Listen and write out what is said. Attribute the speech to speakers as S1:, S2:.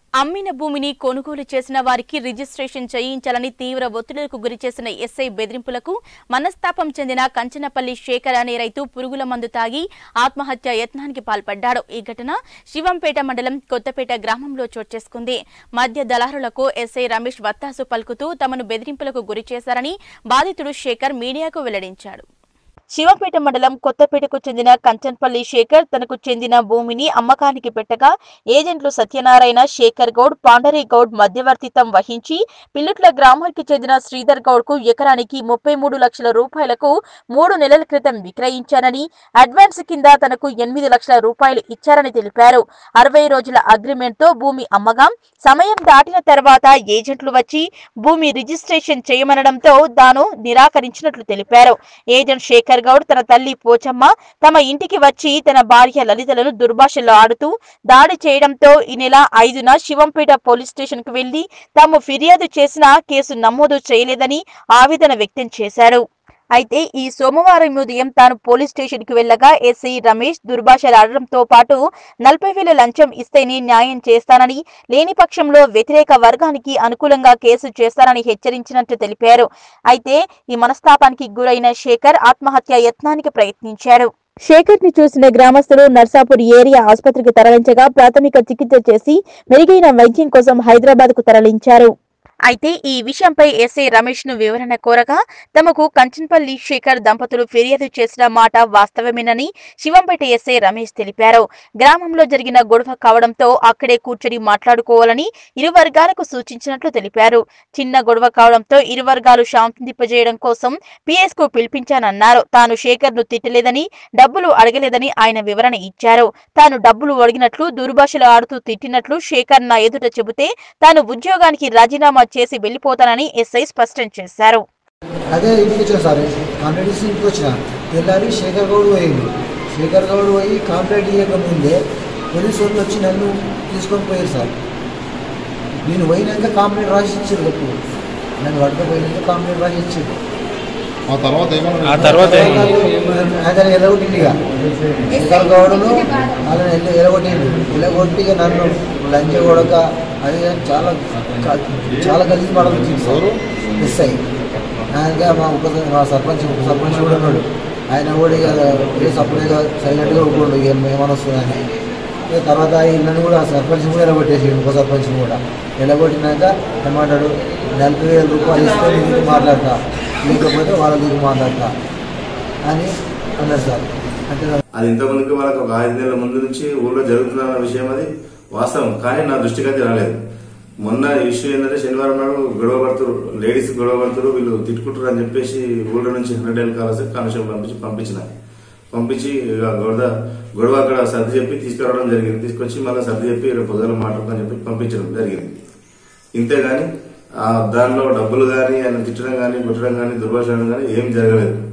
S1: అమ్మిన భూమిని కొనుగోలు చేసిన వారికి రిజిస్ట్రేషన్ చేయించాలని తీవ్ర ఒత్తిడులకు గురిచేసిన ఎస్ఐ బెదిరింపులకు మనస్తాపం చెందిన కంచనపల్లి శేఖర్ అనే రైతు పురుగుల మందు తాగి ఆత్మహత్య యత్నానికి పాల్పడ్డాడు ఈ ఘటన శివంపేట మండలం కొత్తపేట గ్రామంలో చోటు చేసుకుంది మద్య దళారులకు ఎస్ఐ రమేష్ వత్తాసు పలుకుతూ తమను బెదిరింపులకు గురి చేశారని బాధితుడు శేఖర్ మీడియాకు వెల్లడించాడు శివపేట మండలం కొత్తపేటకు చెందిన కంచన్పల్లి శేఖర్ తనకు చెందిన భూమిని అమ్మకానికి పెట్టగా ఏజెంట్లు సత్యనారాయణ శేఖర్ గౌడ్ పాండరీ గౌడ్ మధ్యవర్తిత్వం వహించి పిల్లుట్ల గ్రామానికి చెందిన శ్రీధర్ గౌడ్ కు ఎకరానికి ముప్పై మూడు లక్షల రూపాయలకు మూడు నెలల క్రితం విక్రయించానని అడ్వాన్స్ కింద తనకు ఎనిమిది లక్షల రూపాయలు ఇచ్చారని తెలిపారు అరవై రోజుల అగ్రిమెంట్ తో భూమి అమ్మగా సమయం దాటిన తర్వాత ఏజెంట్లు వచ్చి భూమి రిజిస్ట్రేషన్ చేయమనడంతో తాను నిరాకరించినట్లు తెలిపారు ఏజెంట్ శేఖర్ గౌడ్ తన తల్లి పోచమ్మ తమ ఇంటికి వచ్చి తన భార్య లలితలను దుర్భాషలో ఆడుతూ దాడి చేయడంతో ఈ నెల ఐదున శివంపేట పోలీస్ స్టేషన్ కు వెళ్లి తాము ఫిర్యాదు చేసినా కేసు నమోదు చేయలేదని ఆవేదన వ్యక్తం చేశారు అయితే ఈ సోమవారం ఉదయం తాను పోలీస్ స్టేషన్ కు వెళ్లగా ఎస్ఐ రమేష్ దుర్భాషలాడడంతో పాటు నలభై వేల లంచం ఇస్తేనే న్యాయం చేస్తానని లేని పక్షంలో వ్యతిరేక వర్గానికి అనుకూలంగా కేసు చేస్తానని హెచ్చరించినట్టు తెలిపారు అయితే ఈ మనస్తాపానికి గురైన శేఖర్ ఆత్మహత్య యత్నానికి ప్రయత్నించాడు శేఖర్ ని చూసిన గ్రామస్తులు నర్సాపూర్ ఏరియా ఆసుపత్రికి తరలించగా ప్రాథమిక చికిత్స చేసి మెరుగైన వైద్యం కోసం హైదరాబాద్ కు తరలించారు అయితే ఈ విషయంపై ఎస్ఐ రమేష్ ను వివరణ కోరగా తమకు కంచన్పల్లి శేఖర్ దంపతులు ఫిర్యాదు చేసిన మాట వాస్తవమేనని శివంపేట ఎస్ఐ రమేష్ తెలిపారు గ్రామంలో జరిగిన గొడవ కావడంతో అక్కడే కూర్చొని మాట్లాడుకోవాలని ఇరు వర్గాలకు సూచించినట్లు తెలిపారు చిన్న గొడవ కావడంతో ఇరు వర్గాలు శాంతింపజేయడం కోసం పిఎస్ కు పిలిపించానన్నారు తాను శేఖర్ ను తిట్టలేదని డబ్బులు అడగలేదని ఆయన వివరణ ఇచ్చారు తాను డబ్బులు అడిగినట్లు దుర్భాషలు ఆడుతూ తిట్టినట్లు శేఖర్ నా ఎదుట చెబితే తాను ఉద్యోగానికి రాజీనామా చేసి వెళ్లిపోతానని ఎస్ఐ స్పష్టం చేశారు
S2: అదే ఇంటికి వచ్చిన సార్ కంప్లైంట్ ఇచ్చి ఇంటికి వచ్చిన తెల్లారి శేఖర్ గౌడ్ పోయిండు శేఖర్ గౌడ్ పోయి కంప్లైంట్ ఇవ్వక ముందే పోలీసు వాళ్ళు వచ్చి నన్ను తీసుకొని పోయారు సార్ నేను పోయినాక కంప్లైంట్ రాసి ఇచ్చారు గప్పు నన్ను పట్టుకపోయినాక కంప్లైంట్ రాసి ఇచ్చారు
S3: ఆ తర్వాత ఏమన్నా
S4: ఆ తర్వాత
S2: అతను ఎలగొట్టిండిగా శేఖర్ గౌడ్ను వాళ్ళని ఎల్ల ఎలగొట్టిండు ఎలగొట్టి ఇక నన్ను లంచ్ కొడక అది ఇది అని చాలా చాలా కలిసి పడవచ్చింది సార్
S3: ఎవరు?
S2: ఎస్ఐ ఆయనగా మా ఉప మా సర్పంచ్ ఉప సర్పంచ్ కూడా ఉన్నాడు ఆయన కూడా ఇక ఏ సపరేట్గా సైలెంట్గా ఊరుకోండు ఇక ఏమైనా వస్తుందని ఇక తర్వాత ఇళ్ళని కూడా ఆ సర్పంచ్ కూడా ఎలగొట్టేసి ఉప సర్పంచ్ కూడా ఎలగొట్టినాక ఏమంటాడు నలభై వేల రూపాయలు ఇస్తే నీ దిక్కు మాట్లాడతా లేకపోతే వాళ్ళ దిక్కు మాట్లాడతా అని అన్నారు సార్ అంటే
S5: అది ఇంతకుముందుకు వాళ్ళకి ఒక ఐదు నెలల ముందు నుంచి ఊళ్ళో జరుగుతున్న విషయం అది వాస్తవం కానీ నా దృష్టికి అది రాలేదు మొన్న ఇష్యూ ఏంటంటే శనివారం నాడు గొడవ పడుతురు లేడీస్ గొడవ పడుతురు వీళ్ళు తిట్టుకుంటారు అని చెప్పేసి ఊళ్ళో నుంచి హండ్రెడ్ ఏళ్ళు కావాల్సి కానిస్టేబుల్ పంపించి పంపించిన పంపించి ఇక గొడవ గొడవ అక్కడ సర్ది చెప్పి తీసుకురావడం జరిగింది తీసుకొచ్చి మళ్ళీ సర్ది చెప్పి రేపు పొద్దున మాట్లాడుకొని చెప్పి పంపించడం జరిగింది ఇంతే గాని ఆ దానిలో డబ్బులు కానీ ఆయన తిట్టడం కానీ కొట్టడం కానీ దుర్భాషణం కానీ ఏం జరగలేదు